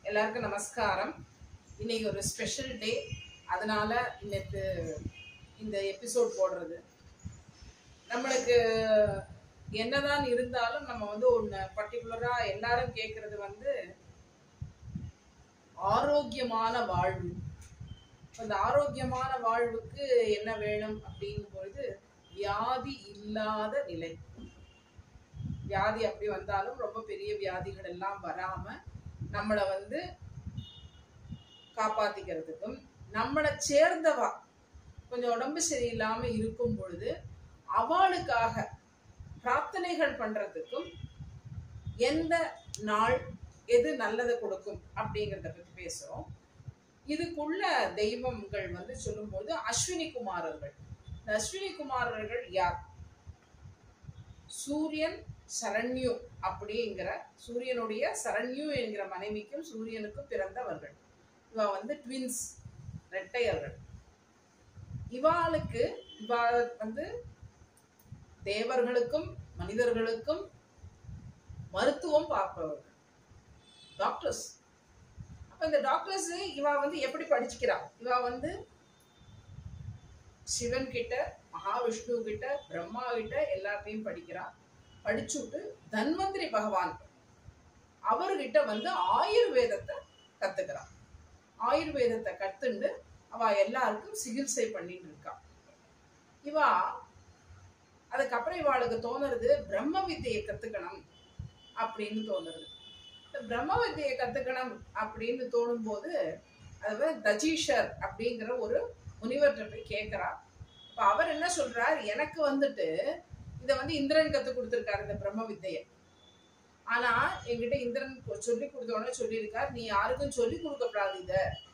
எல்லாருக்கும் நமஸ்காரம் இன்னைக்கு ஒரு ஸ்பெஷல் டே அதனால இன்னைக்கு இந்த எபிசோட் போடுறது நம்மளுக்கு என்னதான் இருந்தாலும் நம்ம வந்து ஒன்று பர்டிகுலராக எல்லாரும் கேட்குறது வந்து ஆரோக்கியமான வாழ்வு அந்த ஆரோக்கியமான வாழ்வுக்கு என்ன வேணும் அப்படிங்கும் பொழுது வியாதி இல்லாத நிலை வியாதி அப்படி வந்தாலும் ரொம்ப பெரிய வியாதிகள் எல்லாம் வராம நம்மளை வந்து காப்பாத்திக்கிறதுக்கும் நம்மளை சேர்ந்தவா கொஞ்சம் உடம்பு சரியில்லாம இருக்கும் பொழுது அவளுக்காக பிரார்த்தனைகள் பண்றதுக்கும் எந்த நாள் எது நல்லதை கொடுக்கும் அப்படிங்கிறத பத்தி பேசுறோம் இதுக்குள்ள தெய்வங்கள் வந்து சொல்லும்போது அஸ்வினி குமாரர்கள் இந்த அஸ்வினி குமாரர்கள் யார் சூரியன் சரண்யு அப்படிங்கிற சூரியனுடைய சரண்யு என்கிற மனைவிக்கும் சூரியனுக்கும் பிறந்தவர்கள் இவ வந்து ட்வின்ஸ் ரெட்டையர்கள் இவாளுக்கு இவ வந்து தேவர்களுக்கும் மனிதர்களுக்கும் மருத்துவம் பார்ப்பவர்கள் டாக்டர்ஸ் அப்ப இந்த டாக்டர்ஸ் இவ வந்து எப்படி படிச்சுக்கிறா இவ வந்து சிவன் கிட்ட மகாவிஷ்ணு கிட்ட பிரம்மா கிட்ட எல்லாத்தையும் படிக்கிறா படிச்சுட்டு தன்வந்திரி பகவான் அவர்கிட்ட வந்து ஆயுர்வேதத்தை கத்துக்கிறா ஆயுர்வேதத்தை கத்துண்டு அவ எல்லாருக்கும் சிகிச்சை பண்ணிட்டு இருக்கா இவா அதுக்கப்புறம் இவாளுக்கு தோணுறது பிரம்ம வித்தையை கத்துக்கணும் அப்படின்னு தோணுறது இந்த பிரம்ம வித்தையை கத்துக்கணும் அப்படின்னு தோணும் போது அது தஜீஷர் அப்படிங்கிற ஒரு முனிவர்கிட்ட போய் கேட்கிறா அப்ப அவர் என்ன சொல்றார் எனக்கு வந்துட்டு இதை வந்து இந்திரன் கத்து கொடுத்துருக்காரு இந்த பிரம்ம வித்தையை ஆனா என்கிட்ட இந்திரன் சொல்லி கொடுத்தோடனே சொல்லியிருக்கார் நீ யாருக்கும் சொல்லி கொடுக்கப்படாது இத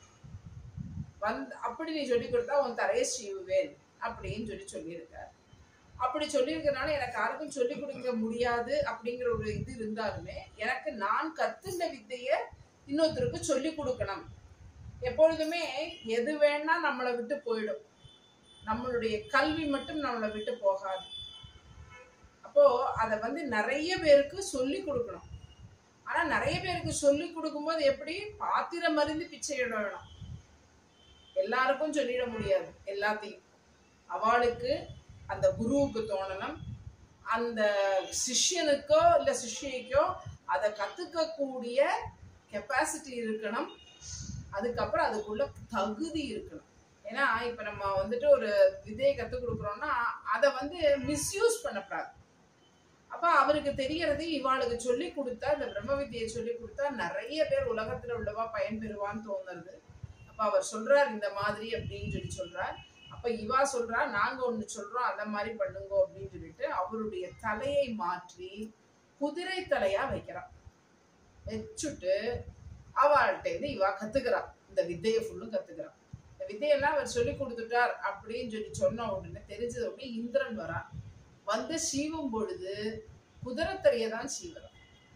வந்து அப்படி நீ சொல்லி கொடுத்தா உன் தரையை சீவுவேன் அப்படின்னு சொல்லி சொல்லியிருக்கார் அப்படி சொல்லியிருக்கனால எனக்கு யாருக்கும் சொல்லி கொடுக்க முடியாது அப்படிங்கிற ஒரு இது இருந்தாலுமே எனக்கு நான் கத்துண்ட வித்தைய இன்னொருத்தருக்கு சொல்லி கொடுக்கணும் எப்பொழுதுமே எது வேணா நம்மளை விட்டு போயிடும் நம்மளுடைய கல்வி மட்டும் நம்மளை விட்டு போகாது அப்போ அதை வந்து நிறைய பேருக்கு சொல்லி கொடுக்கணும் ஆனா நிறைய பேருக்கு சொல்லி கொடுக்கும்போது எப்படி பாத்திரம் மருந்து பிச்சை இடணும் எல்லாருக்கும் சொல்லிட முடியாது எல்லாத்தையும் அவளுக்கு அந்த குருவுக்கு தோணணும் அந்த சிஷ்யனுக்கோ இல்ல சிஷ்யைக்கோ அதை கத்துக்கக்கூடிய கெப்பாசிட்டி இருக்கணும் அதுக்கப்புறம் அதுக்குள்ள தகுதி இருக்கணும் ஏன்னா இப்ப நம்ம வந்துட்டு ஒரு விதையை கத்துக் கொடுக்குறோம்னா அதை வந்து மிஸ்யூஸ் பண்ணக்கூடாது அப்ப அவருக்கு தெரியறது இவாளுக்கு சொல்லி கொடுத்தா இந்த பிரம்ம வித்தியை சொல்லி கொடுத்தா நிறைய பேர் உலகத்துல உள்ளவா பயன்பெறுவான்னு தோணுறது அப்ப அவர் சொல்றார் இந்த மாதிரி அப்படின்னு சொல்லி சொல்றார் அப்ப இவா சொல்றா நாங்க ஒண்ணு சொல்றோம் அந்த மாதிரி பண்ணுங்க அப்படின்னு சொல்லிட்டு அவருடைய தலையை மாற்றி குதிரை தலையா வைக்கிறான் வச்சுட்டு அவள்கிட்ட இருந்து இவா கத்துக்கிறா இந்த வித்தையை ஃபுல்லும் கத்துக்கிறா இந்த வித்தையெல்லாம் அவர் சொல்லி கொடுத்துட்டார் அப்படின்னு சொல்லி சொன்ன உடனே தெரிஞ்சது உடனே இந்திரன் வரா வந்து சீவும் பொழுது குதிரைத்தறையை தான் சீவரா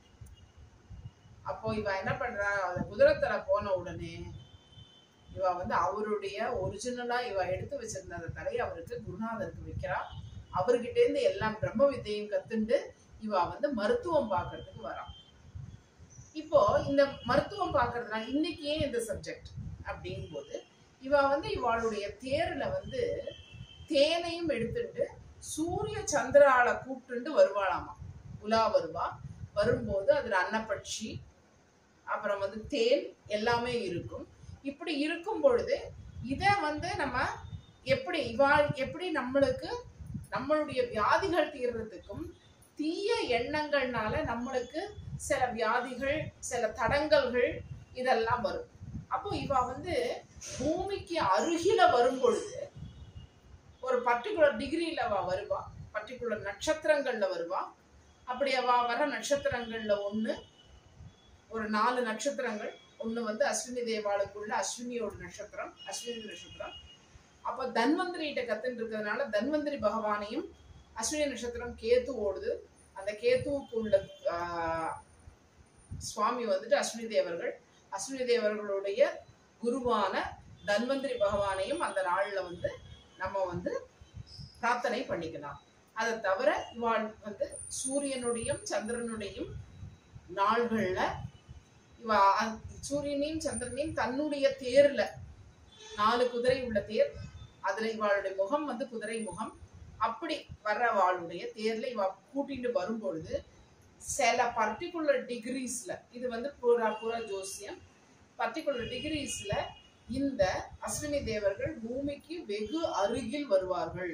அப்போ இவ என்ன பண்றா அந்த குதிரைத்தலை போன உடனே இவ வந்து அவருடைய ஒரிஜினலா இவ எடுத்து வச்சிருந்த அந்த தலையை அவருக்கு குருநாதருக்கு வைக்கிறா அவர்கிட்ட இருந்து எல்லாம் பிரம்ம வித்தையும் கத்துண்டு இவ வந்து மருத்துவம் பார்க்கறதுக்கு வரா இப்போ இந்த மருத்துவம் பார்க்கறதுனா இன்னைக்கு ஏன் இந்த சப்ஜெக்ட் அப்படிங்கும் போது இவ வந்து இவளுடைய தேர்ல வந்து தேனையும் எடுத்துட்டு சூரிய சந்திரால கூப்பிட்டு வருவாளாமா உலா வருவா வரும்போது அதுல அன்னப்பட்சி அப்புறம் வந்து தேன் எல்லாமே இருக்கும் இப்படி இருக்கும் பொழுது இதை வந்து நம்ம எப்படி இவா எப்படி நம்மளுக்கு நம்மளுடைய வியாதிகள் தீர்றதுக்கும் தீய எண்ணங்கள்னால நம்மளுக்கு சில வியாதிகள் சில தடங்கல்கள் இதெல்லாம் வரும் அப்போ இவ வந்து பூமிக்கு அருகில வரும் பொழுது ஒரு பர்டிகுலர் டிகிரியில அவ வருவா பர்டிகுலர் நட்சத்திரங்கள்ல வருவா அப்படி அவ வர நட்சத்திரங்கள்ல ஒண்ணு ஒரு நாலு நட்சத்திரங்கள் ஒண்ணு வந்து அஸ்வினி தேவாளுக்குள்ள அஸ்வினியோட நட்சத்திரம் அஸ்வினி நட்சத்திரம் அப்ப தன்வந்திரிகிட்ட கத்துட்டு இருக்கிறதுனால தன்வந்திரி பகவானையும் அஸ்வினி நட்சத்திரம் கேத்து ஓடுது அந்த கேத்துவுக்கு உள்ள ஆஹ், சுவாமி வந்துட்டு அஸ்வினி தேவர்கள் அஸ்வினி தேவர்களுடைய குருவான தன்வந்திரி பகவானையும் அந்த நாள்ல வந்து நம்ம வந்து பிரார்த்தனை பண்ணிக்கலாம் அதை தவிர இவாள் வந்து சூரியனுடையும் சந்திரனுடையும் நாள்கள்ல இவ அ- சூரியனையும் சந்திரனையும் தன்னுடைய தேர்ல நாலு குதிரை உள்ள தேர் அதுல இவளுடைய முகம் வந்து குதிரை முகம் அப்படி வர்ற அவளுடைய தேர்ல இவ கூட்டிட்டு வரும்பொழுது சில பர்டிகுலர் டிகிரிஸ்ல இது வந்து புறா புற ஜோசியம் பர்டிகுலர் டிகிரிஸ்ல இந்த அஸ்வினி தேவர்கள் பூமிக்கு வெகு அருகில் வருவார்கள்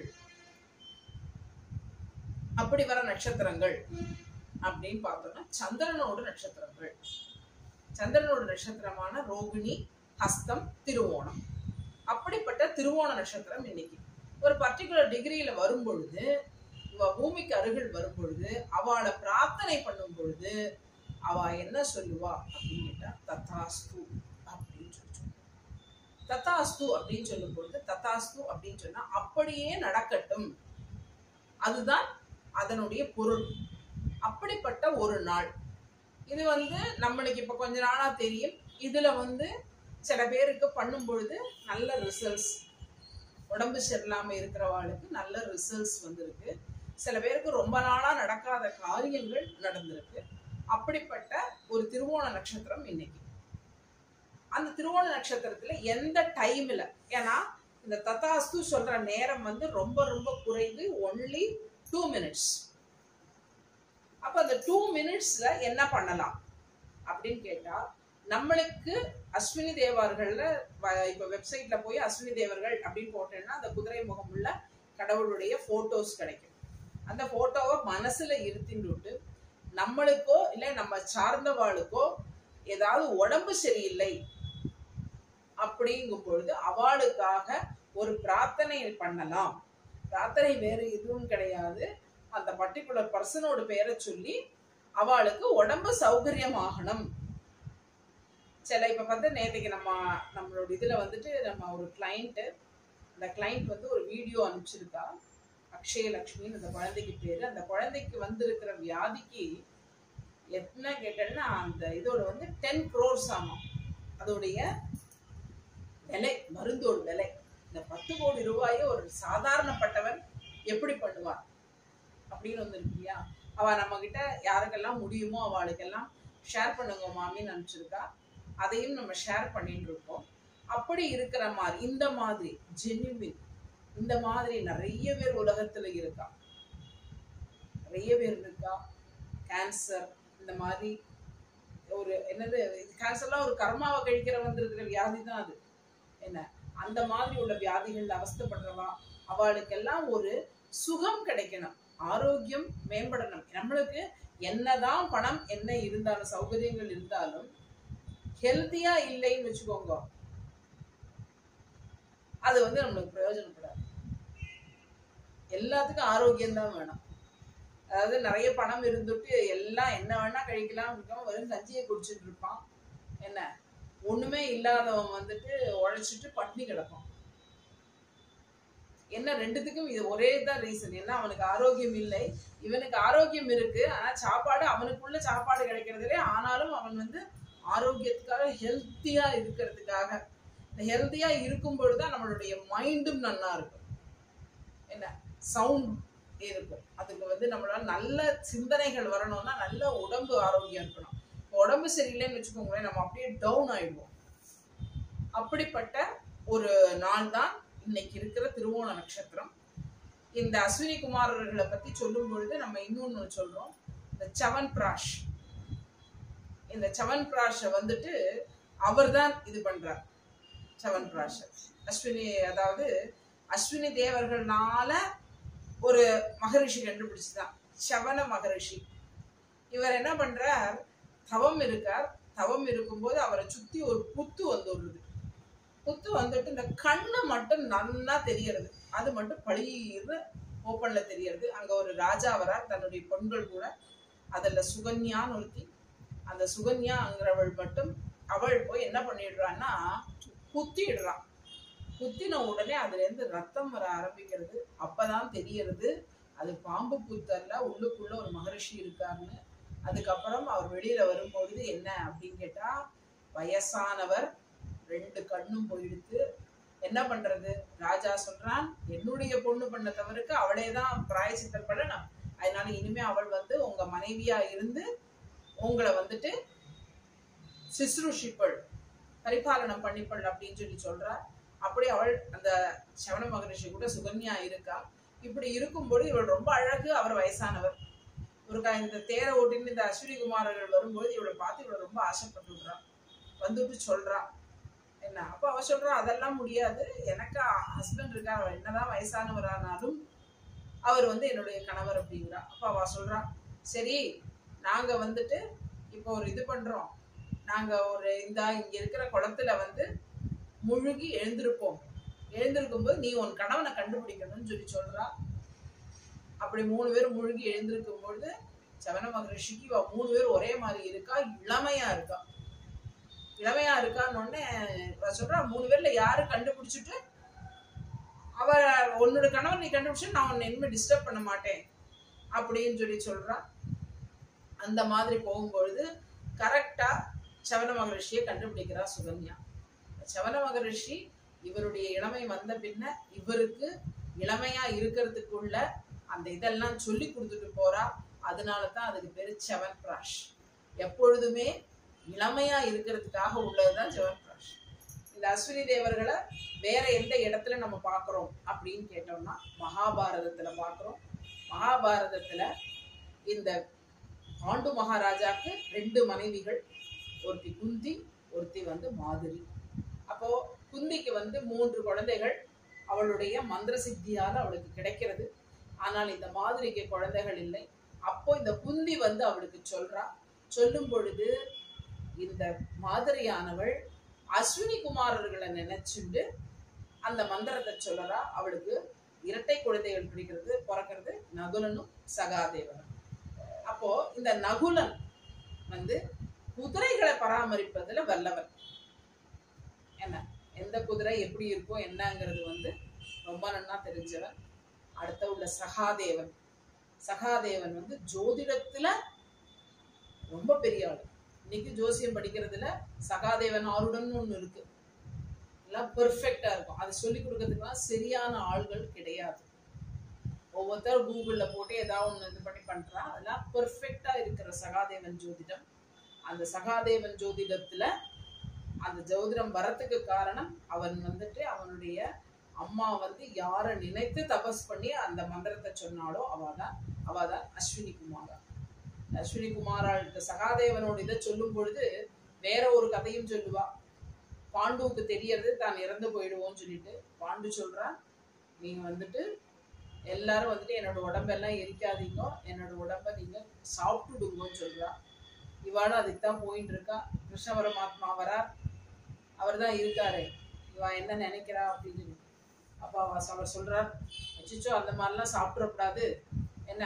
அப்படி வர நட்சத்திரங்கள் அப்படின்னு பார்த்தோம்னா சந்திரனோட நட்சத்திரங்கள் சந்திரனோட நட்சத்திரமான ரோகிணி ஹஸ்தம் திருவோணம் அப்படிப்பட்ட திருவோண நட்சத்திரம் இன்னைக்கு ஒரு பர்டிகுலர் டிகிரியில வரும் பொழுது இவ பூமிக்கு அருகில் வரும் பொழுது அவளை பிரார்த்தனை பண்ணும் பொழுது அவ என்ன சொல்லுவா அப்படின்னு கேட்டா தத்தாஸ்து அப்படின்னு சொல்லி சொல்லுவா. தத்தாஸ்து அப்படின்னு சொல்லும் பொழுது தத்தாஸ்து அப்படின்னு சொன்னா அப்படியே நடக்கட்டும் அதுதான் அதனுடைய பொருள் அப்படிப்பட்ட ஒரு நாள் இது வந்து நம்மளுக்கு இப்ப கொஞ்ச நாளா தெரியும் இதுல வந்து சில பேருக்கு பண்ணும் பொழுது நல்ல ரிசல்ட்ஸ் உடம்பு சரியில்லாம இருக்கிறவாளுக்கு நல்ல ரிசல்ட்ஸ் வந்திருக்கு சில பேருக்கு ரொம்ப நாளா நடக்காத காரியங்கள் நடந்திருக்கு அப்படிப்பட்ட ஒரு திருவோண நட்சத்திரம் இன்னைக்கு அந்த திருவோண நட்சத்திரத்துல எந்த டைம்ல ஏன்னா இந்த தத்தாஸ்து சொல்ற நேரம் வந்து ரொம்ப ரொம்ப குறைவு ஒன்லி டூ மினிட்ஸ் அப்ப அந்த டூ மினிட்ஸ்ல என்ன பண்ணலாம் அப்படின்னு கேட்டா நம்மளுக்கு அஸ்வினி தேவர்கள்ல வ- இப்ப வெப்சைட்ல போய் அஸ்வினி தேவர்கள் அப்படின்னு போட்டேன்னா அந்த குதிரை முகம் உள்ள கடவுளுடைய போட்டோஸ் கிடைக்கும் அந்த போட்டோவை மனசுல இருத்திட்டு நம்மளுக்கோ இல்லை நம்ம சார்ந்தவாளுக்கோ ஏதாவது உடம்பு சரியில்லை அப்படிங்கும் பொழுது அவளுக்காக ஒரு பிரார்த்தனை பண்ணலாம் பிரார்த்தனை வேற எதுவும் கிடையாது அந்த பர்டிகுலர் பர்சனோட பெயரை சொல்லி அவளுக்கு உடம்பு சௌகரியமாகணும் சில இப்ப வந்து நேற்றுக்கு நம்ம நம்மளோட இதுல வந்துட்டு நம்ம ஒரு கிளைண்ட் அந்த கிளைண்ட் வந்து ஒரு வீடியோ அனுப்பிச்சிருக்கா அக்ஷயலட்சுமின்னு அந்த குழந்தைக்கு பேரு அந்த குழந்தைக்கு வந்திருக்கிற வியாதிக்கு என்ன கேட்டேன்னா அந்த இதோட வந்து டென் க்ரோர்ஸ் ஆமாம் அதோடைய விலை மருந்தோட விலை இந்த பத்து கோடி ரூபாயை ஒரு சாதாரணப்பட்டவன் எப்படி பண்ணுவார் அப்படின்னு வந்து இருக்கு இல்லையா அவ நம்ம கிட்ட யாருக்கெல்லாம் முடியுமோ அவளுக்கெல்லாம் ஷேர் பண்ணுங்க மாமின்னு அனுப்பிச்சிருக்கா அதையும் நம்ம ஷேர் பண்ணிட்டு இருக்கோம் அப்படி இருக்கிற மாதிரி இந்த மாதிரி ஜெனுவின் இந்த மாதிரி நிறைய பேர் உலகத்துல இருக்கா நிறைய பேர் இருக்கா கேன்சர் இந்த மாதிரி ஒரு என்னது கேன்சர்லாம் ஒரு கர்மாவை கழிக்கிற வந்திருக்கிற வியாதி தான் அது என்ன அந்த மாதிரி உள்ள வியாதிகள் அவஸ்தைப்படுறவா அவளுக்கெல்லாம் ஒரு சுகம் கிடைக்கணும் ஆரோக்கியம் மேம்படணும் நம்மளுக்கு என்னதான் பணம் என்ன இருந்தாலும் சௌகரியங்கள் இருந்தாலும் ஹெல்த்தியா இல்லைன்னு வச்சுக்கோங்க அது வந்து நம்மளுக்கு பிரயோஜனப்படாது எல்லாத்துக்கும் ஆரோக்கியம் தான் வேணும் அதாவது நிறைய பணம் இருந்துட்டு எல்லாம் என்ன வேணா கழிக்கலாம் இருக்கோம் வெறும் கஞ்சியை குடிச்சிட்டு இருப்பான் என்ன ஒண்ணுமே இல்லாதவன் வந்துட்டு உழைச்சிட்டு பட்னி கிடப்பான் என்ன ரெண்டுத்துக்கும் இது ஒரே தான் ரீசன் என்ன அவனுக்கு ஆரோக்கியம் இல்லை இவனுக்கு ஆரோக்கியம் இருக்கு ஆனா சாப்பாடு அவனுக்குள்ள சாப்பாடு கிடைக்கிறதுலே ஆனாலும் அவன் வந்து ஆரோக்கியத்துக்காக ஹெல்த்தியா இருக்கிறதுக்காக இந்த ஹெல்த்தியா இருக்கும் பொழுதுதான் நம்மளுடைய மைண்டும் நல்லா இருக்கும் என்ன சவுண்ட் இருக்கும் அதுக்கு வந்து நம்மளால நல்ல சிந்தனைகள் வரணும்னா நல்ல உடம்பு ஆரோக்கியம் இருக்கணும் இப்ப உடம்பு சரியில்லைன்னு வச்சுக்கோங்களேன் நம்ம அப்படியே டவுன் ஆயிடுவோம் அப்படிப்பட்ட ஒரு நாள் தான் இன்னைக்கு இருக்கிற திருவோண நட்சத்திரம் இந்த அஸ்வினி குமாரர்களை பத்தி சொல்லும் பொழுது நம்ம இன்னொன்னு சொல்றோம் இந்த சவன் பிராஷ் இந்த சவன் பிராஷை வந்துட்டு அவர்தான் இது பண்றார் சவன் பிராஷ் அஸ்வினி அதாவது அஸ்வினி தேவர்கள்னால ஒரு மகரிஷி கண்டுபிடிச்சுதான் சவன மகரிஷி இவர் என்ன பண்றார் தவம் இருக்கார் தவம் இருக்கும்போது அவரை சுத்தி ஒரு புத்து வந்துடுது புத்து வந்துட்டு இந்த கண்ணு மட்டும் நன்னா தெரியறது அது மட்டும் பளிர்னு ஓப்பன்ல தெரியறது அங்க ஒரு ராஜா வரார் தன்னுடைய பெண்கள் கூட அதுல சுகன்யான்னு ஒருத்தி அந்த சுகன்யாங்கிறவள் மட்டும் அவள் போய் என்ன பண்ணிடுறான்னா குத்திடுறான் குத்தின உடனே அதுல இருந்து ரத்தம் வர ஆரம்பிக்கிறது அப்பதான் தெரியறது அது பாம்பு புத்தல்ல உள்ளுக்குள்ள ஒரு மகரிஷி இருக்காருன்னு அதுக்கப்புறம் அவர் வெளியில வரும்பொழுது என்ன அப்படின்னு கேட்டா வயசானவர் ரெண்டு கண்ணும் போயிடுத்து என்ன பண்றது ராஜா சொல்றான் என்னுடைய பொண்ணு பண்ண தவறுக்கு அவளே தான் பிராயசித்தம் பண்ணணும் அதனால இனிமே அவள் வந்து உங்க மனைவியா இருந்து உங்களை வந்துட்டு சிசுருஷிப்பள் பரிபாலனம் பண்ணிப்பள் அப்படின்னு சொல்லி சொல்றா அப்படி அவள் அந்த சவண மகரிஷி கூட சுகன்யா இருக்கா இப்படி இருக்கும்போது இவள் ரொம்ப அழகு அவர் வயசானவர் ஒரு க- இந்த தேரை ஓட்டின்னு இந்த அஸ்வினி குமாரர்கள் வரும்போது இவளை பார்த்து இவளை ரொம்ப ஆசைப்பட்டுடுறா வந்துட்டு சொல்றா என்ன அப்ப அவ சொல்றா அதெல்லாம் முடியாது எனக்கு ஹஸ்பண்ட் இருக்கா அவர் என்னதான் வயசானவரானாலும் அவர் வந்து என்னுடைய கணவர் அப்படிங்கிறா அப்ப அவ சொல்றா சரி நாங்க வந்துட்டு இப்போ ஒரு இது பண்றோம் நாங்க ஒரு இந்த இங்க இருக்கிற குளத்துல வந்து முழுகி எழுந்திருப்போம் எழுந்திருக்கும் போது நீ உன் கணவனை கண்டுபிடிக்கணும்னு சொல்லி சொல்றா அப்படி மூணு பேர் முழுகி எழுந்திருக்கும் பொழுது சவன மகரிஷிக்கு இவ மூணு பேர் ஒரே மாதிரி இருக்கா இளமையா இருக்கா இளமையா இருக்கான்னு உடனே இவ சொல்றா மூணு பேர்ல யாரு கண்டுபிடிச்சிட்டு அவ உன்னோட கணவன் நீ கண்டுபிடிச்சு நான் உன்னை இனிமே டிஸ்டர்ப் பண்ண மாட்டேன் அப்படின்னு சொல்லி சொல்றா அந்த மாதிரி போகும்பொழுது கரெக்டா சவன மகரிஷியை கண்டுபிடிக்கிறா சுகன்யா சவன மகரிஷி இவருடைய இளமை வந்த பின்ன இவருக்கு இளமையா இருக்கிறதுக்குள்ள அந்த இதெல்லாம் சொல்லி கொடுத்துட்டு போறா அதனால தான் அதுக்கு பேரு செவன் பிராஷ் எப்பொழுதுமே இளமையா இருக்கிறதுக்காக உள்ளதுதான் செவன் பிராஷ் இந்த அஸ்வினி தேவர்களை வேற எந்த இடத்துல நம்ம பார்க்கிறோம் அப்படின்னு கேட்டோம்னா மகாபாரதத்துல பார்க்கிறோம் மகாபாரதத்துல இந்த பாண்டு மகாராஜாக்கு ரெண்டு மனைவிகள் ஒருத்தி குந்தி ஒருத்தி வந்து மாதுரி அப்போ குந்திக்கு வந்து மூன்று குழந்தைகள் அவளுடைய மந்திர சித்தியால அவளுக்கு கிடைக்கிறது ஆனால் இந்த மாதிரிக்கு குழந்தைகள் இல்லை அப்போ இந்த குந்தி வந்து அவளுக்கு சொல்றா சொல்லும் பொழுது இந்த மாதிரியானவள் அஸ்வினி குமாரர்களை நினைச்சுண்டு அந்த மந்திரத்தை சொல்லறா அவளுக்கு இரட்டை குழந்தைகள் பிடிக்கிறது பிறக்கிறது நகுலனும் சகாதேவனும் அப்போ இந்த நகுலன் வந்து குதிரைகளை பராமரிப்பதுல வல்லவன் என்ன எந்த குதிரை எப்படி இருக்கும் என்னங்கிறது வந்து ரொம்ப நன்னா தெரிஞ்சவன் அடுத்த உள்ள சகாதேவன் சகாதேவன் வந்து ஜோதிடத்துல ரொம்ப பெரிய ஆளு இன்னைக்கு ஜோசியம் படிக்கிறதுல சகாதேவன் ஆருடன் ஒண்ணு இருக்கு எல்லாம் பெர்ஃபெக்டா இருக்கும் அது சொல்லி கொடுக்கறதுக்குலாம் சரியான ஆள்கள் கிடையாது ஒவ்வொருத்தர் கூகுள்ல போட்டு ஏதாவது ஒண்ணு இது பண்ணி பண்றா அதெல்லாம் பெர்ஃபெக்டா இருக்கிற சகாதேவன் ஜோதிடம் அந்த சகாதேவன் ஜோதிடத்துல அந்த ஜோதிடம் வரத்துக்கு காரணம் அவன் வந்துட்டு அவனுடைய அம்மா வந்து யாரை நினைத்து தபஸ் பண்ணி அந்த மந்திரத்தை சொன்னாலோ அவதான் அவதான் அஸ்வினி குமாரா அஸ்வினி குமாராள்கிட்ட சகாதேவனோட இதை சொல்லும் பொழுது வேற ஒரு கதையும் சொல்லுவா பாண்டுவுக்கு தெரியறது தான் இறந்து போயிடுவோம்னு சொல்லிட்டு பாண்டு சொல்றா நீங்க வந்துட்டு எல்லாரும் வந்துட்டு என்னோட உடம்பெல்லாம் எரிக்காதீங்க என்னோட உடம்ப நீங்க சாப்பிட்டுடுங்கன்னு சொல்றா இவாளும் அதுக்கு தான் போயிட்டு இருக்கா கிருஷ்ண பரமாத்மா வரார் அவர் தான் இருக்காரு இவ என்ன நினைக்கிறா அப்படின்னு சொல்லி அப்போ அவ அவர் சொல்றார் அச்சிச்சோ அந்த மாதிரிலாம் சாப்பிடக்கூடாது என்ன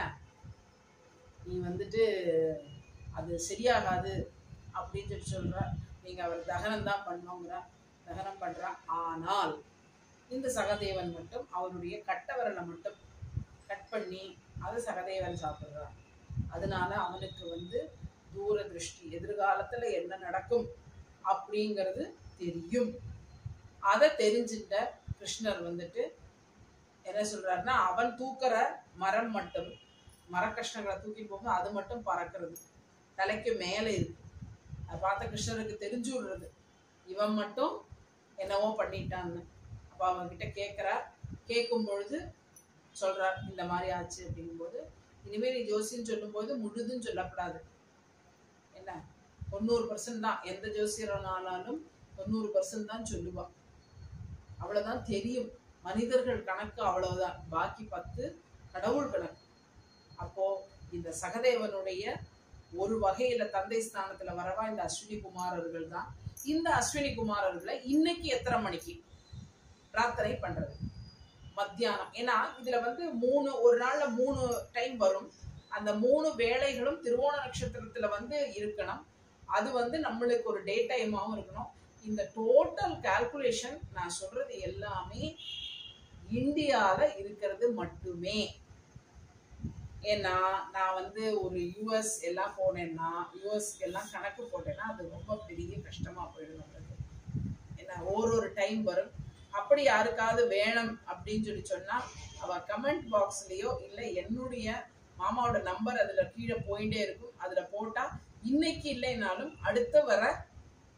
நீ வந்துட்டு அது சரியாகாது அப்படின்னு சொல்லி சொல்ற நீங்க அவர் தகனம் தான் பண்ணோங்கிற தகனம் பண்றா ஆனால் இந்த சகதேவன் மட்டும் அவருடைய கட்ட விரலை மட்டும் கட் பண்ணி அது சகதேவன் சாப்பிடுறான் அதனால அவனுக்கு வந்து தூர திருஷ்டி எதிர்காலத்துல என்ன நடக்கும் அப்படிங்கிறது தெரியும் அதை தெரிஞ்சிட்ட கிருஷ்ணர் வந்துட்டு என்ன சொல்றாருன்னா அவன் தூக்குற மரம் மட்டும் மரக்கஷ்ணங்களை தூக்கி போக அது மட்டும் பறக்கிறது தலைக்கு மேலே இருக்கு அதை பார்த்த கிருஷ்ணருக்கு தெரிஞ்சு விடுறது இவன் மட்டும் என்னவோ பண்ணிட்டான்னு அப்போ அவன்கிட்ட கேட்குறா கேட்கும் பொழுது சொல்றார் இந்த மாதிரி ஆச்சு அப்படிங்கும்போது இனிமேல் நீ ஜோசியம் சொல்லும்போது முழுதுன்னு சொல்லக்கூடாது என்ன தொண்ணூறு பர்சன்ட் தான் எந்த ஜோசியரானாலும் தொண்ணூறு பர்சன்ட் தான் சொல்லுவா அவ்வளவுதான் தெரியும் மனிதர்கள் கணக்கு அவ்வளவுதான் பாக்கி பத்து கடவுள் கணக்கு அப்போ இந்த சகதேவனுடைய ஒரு வகையில தந்தை ஸ்தானத்துல வரவா இந்த அஸ்வினி குமாரர்கள் தான் இந்த அஸ்வினி குமாரர்களை இன்னைக்கு எத்தனை மணிக்கு பிரார்த்தனை பண்றது மத்தியானம் ஏன்னா இதுல வந்து மூணு ஒரு நாள்ல மூணு டைம் வரும் அந்த மூணு வேலைகளும் திருவோண நட்சத்திரத்துல வந்து இருக்கணும் அது வந்து நம்மளுக்கு ஒரு டே டைமாவும் இருக்கணும் இந்த டோட்டல் கால்குலேஷன் நான் சொல்றது எல்லாமே இந்தியால இருக்கிறது மட்டுமே ஏன்னா நான் வந்து ஒரு யூஎஸ் எல்லாம் போனேன்னா யூஎஸ்க்கு எல்லாம் கணக்கு போட்டேன்னா அது ரொம்ப பெரிய கஷ்டமா போயிடும் நம்மளுக்கு ஏன்னா ஒரு ஒரு டைம் வரும் அப்படி யாருக்காவது வேணும் அப்படின்னு சொல்லி சொன்னா அவ கமெண்ட் பாக்ஸ்லயோ இல்லை என்னுடைய மாமாவோட நம்பர் அதுல கீழே போயிட்டே இருக்கும் அதுல போட்டா இன்னைக்கு இல்லைனாலும் அடுத்து வர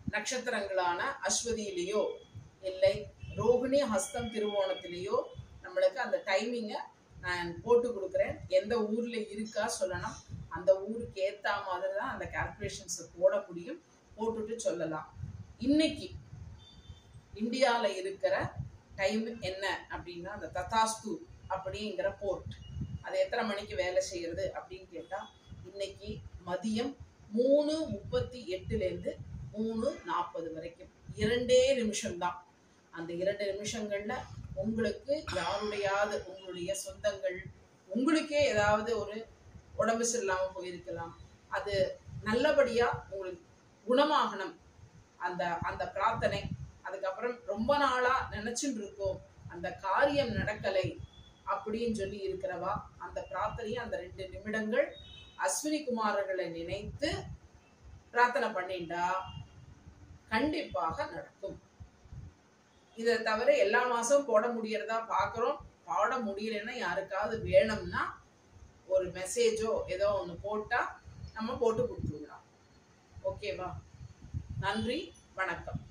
நட்சத்திரங்களான அஸ்வதியிலேயோ இல்லை ரோகிணி ஹஸ்தம் திருவோணத்திலேயோ நம்மளுக்கு அந்த டைமிங்கை நான் போட்டு கொடுக்குறேன் எந்த ஊர்ல இருக்கா சொல்லணும் அந்த ஊருக்கு ஏத்த மாதிரி தான் அந்த கால்குலேஷன்ஸை போட முடியும் போட்டுட்டு சொல்லலாம் இன்னைக்கு இந்தியாவில் இருக்கிற டைம் என்ன அப்படின்னா அந்த ததாஸ்து அப்படிங்கிற போர்ட் அது எத்தனை மணிக்கு வேலை செய்யறது அப்படின்னு கேட்டா இன்னைக்கு மதியம் மூணு முப்பத்தி எட்டுலேருந்து மூணு நாற்பது வரைக்கும் இரண்டே நிமிஷம்தான் அந்த இரண்டு நிமிஷங்கள்ல உங்களுக்கு யாருடையாவது உங்களுடைய சொந்தங்கள் உங்களுக்கே ஏதாவது ஒரு உடம்பு சரியில்லாம போயிருக்கலாம் அது நல்லபடியா உங்களுக்கு குணமாகணும் அந்த அந்த பிரார்த்தனை அதுக்கப்புறம் ரொம்ப நாளா நினைச்சுட்டு இருக்கோம் அந்த காரியம் நடக்கலை அப்படின்னு சொல்லி இருக்கிறவா அந்த பிரார்த்தனையை அந்த ரெண்டு நிமிடங்கள் அஸ்வினி குமாரர்களை நினைத்து பிரார்த்தனை பண்ணிண்டா கண்டிப்பாக நடக்கும் இதை தவிர எல்லா மாசமும் போட முடியறதா பார்க்குறோம் பாட முடியலன்னா யாருக்காவது வேணும்னா ஒரு மெசேஜோ ஏதோ ஒன்று போட்டால் நம்ம போட்டு கொடுத்துடலாம் ஓகேவா நன்றி வணக்கம்